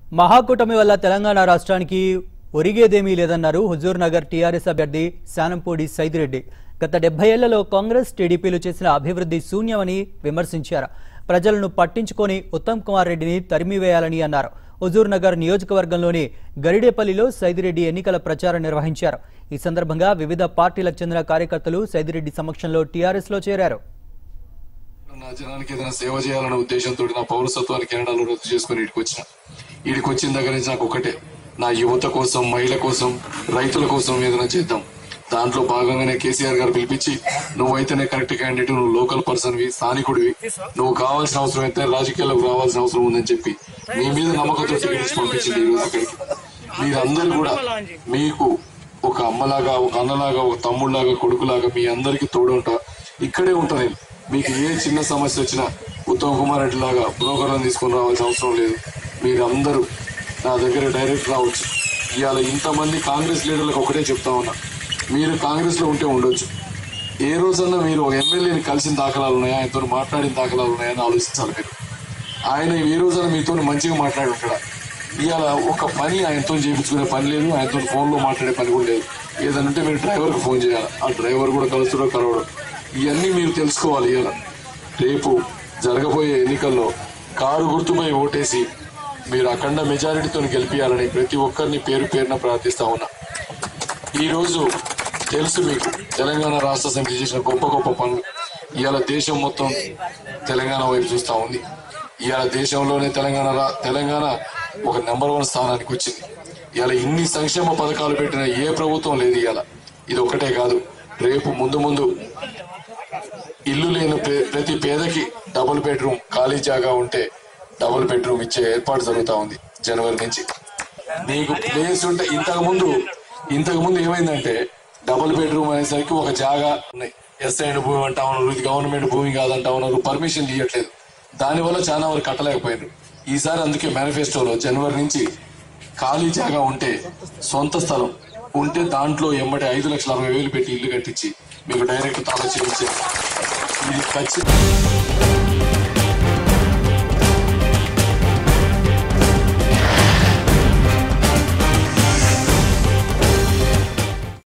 మహాకూటమి వల్ల తెలంగాణ రాష్ట్రానికి ఒరిగేదేమీ లేదన్నారు హుజూర్ నగర్ టీఆర్ఎస్ అభ్యర్థి శానంపూడి సైదిరెడ్డి గత డెబ్బై ఏళ్లలో కాంగ్రెస్ టీడీపీలు చేసిన అభివృద్ధి శూన్యమని విమర్శించారు ప్రజలను పట్టించుకొని ఉత్తమ్ కుమార్ రెడ్డిని తరిమివేయాలని అన్నారు హుజూర్ నగర్ నియోజకవర్గంలోని గరిడేపల్లిలో సైదిరెడ్డి ఎన్నికల ప్రచారం నిర్వహించారు ఈ సందర్భంగా వివిధ పార్టీలకు చెందిన కార్యకర్తలు సైదిరెడ్డి సమక్షంలో టీఆర్ఎస్లో చేరారు నా జనానికి ఏదైనా సేవ చేయాలనే ఉద్దేశంతో నా పౌరసత్వాన్ని కెనడాలో రద్దు చేసుకుని ఇక్కడికి వచ్చిన ఇక్కడికి వచ్చిన దగ్గర నుంచి నాకు ఒకటే నా యువత కోసం మహిళ కోసం రైతుల కోసం ఏదైనా చేద్దాం దాంట్లో భాగంగానే కేసీఆర్ గారు పిలిపించి నువ్వైతేనే కరెక్ట్ క్యాండిడేట్ నువ్వు లోకల్ పర్సన్వి స్థానికుడివి నువ్వు కావాల్సిన అవసరం అయితే రాజకీయాలకు రావాల్సిన అవసరం ఉందని చెప్పి మీ మీద నమ్మకంతో టికెట్ ఇచ్చి పంపించింది ఈ రోజు ఇక్కడికి మీరందరూ కూడా మీకు ఒక అమ్మలాగా ఒక అన్నలాగా ఒక తమ్ముళ్లాగా కొడుకులాగా మీ అందరికి తోడుంటా ఇక్కడే ఉంటా నేను మీకు ఏ చిన్న సమస్య వచ్చినా ఉత్తమ్ కుమార్ రెడ్డి లాగా బ్రోకర్లను తీసుకొని రావాల్సిన అవసరం లేదు మీరందరూ నా దగ్గర డైరెక్ట్ రావచ్చు ఇవాళ ఇంతమంది కాంగ్రెస్ లీడర్లకు ఒకటే చెప్తా ఉన్నా మీరు కాంగ్రెస్ లో ఉంటే ఉండొచ్చు ఏ రోజన్నా మీరు ఒక ఎమ్మెల్యేని కలిసిన దాఖలాలు ఉన్నాయా ఆయనతో మాట్లాడిన దాఖలాలు ఉన్నాయా అని ఆలోచించాలి మీరు ఆయన ఏ రోజైనా మీతో మంచిగా మాట్లాడి ఉంటాడా ఇవాళ ఒక పని ఆయనతో చేయించుకునే పని లేదు ఆయనతో ఫోన్ లో మాట్లాడే పని కూడా లేదు ఏదైనా ఉంటే మీరు డ్రైవర్ కి ఫోన్ చేయాలి ఆ డ్రైవర్ కూడా కలుస్తాడో కలవడం ఇవన్నీ మీరు తెలుసుకోవాలి ఇవాళ రేపు జరగబోయే ఎన్నికల్లో కారు గుర్తుపై ఓటేసి మీరు అఖండ మెజారిటీతో గెలిపించాలని ప్రతి ఒక్కరిని పేరు పేరున ప్రార్థిస్తా ఉన్నా ఈ రోజు తెలుసు మీకు తెలంగాణ రాష్ట్ర సమితి చేసిన గొప్ప గొప్ప పనులు ఇవాళ దేశం మొత్తం తెలంగాణ వైపు చూస్తా ఉంది ఇవాళ దేశంలోనే తెలంగాణ రా- తెలంగాణ ఒక నెంబర్ వన్ స్థానానికి వచ్చింది ఇవాళ ఇన్ని సంక్షేమ పథకాలు పెట్టిన ఏ ప్రభుత్వం లేదు ఇవాళ ఇది ఒకటే కాదు రేపు ముందు ముందు ఇల్లు లేని ప్రే- ప్రతి పేదకి డబుల్ బెడ్రూమ్ ఖాళీ జాగా ఉంటే డబుల్ బెడ్రూమ్ ఇచ్చే ఏర్పాటు జరుగుతా ఉంది జనవరి నుంచి నీకు ప్లేస్ ఉంటే ఇంతకు ముందు ఇంతకు ముందు ఏమైందంటే డబుల్ బెడ్రూమ్ అనేసరికి ఒక జాగా ఉన్నాయి ఎస్ఐన్ భూమి అంటా ఉన్నారు ఇది గవర్నమెంట్ భూమి కాదంటా ఉన్నారు పర్మిషన్ ఇవ్వట్లేదు దానివల్ల చాలా వరకు కట్టలేకపోయారు ఈసారి అందుకే మేనిఫెస్టోలో జనవరి నుంచి ఖాళీ జాగా ఉంటే సొంత స్థలం ఉంటే దాంట్లో ఎమ్మటి ఐదు లక్షల అరవై వేలు పెట్టి ఇల్లు కట్టించి మీకు డైరెక్ట్ తాళ చేయించే ఇది ఖచ్చితంగా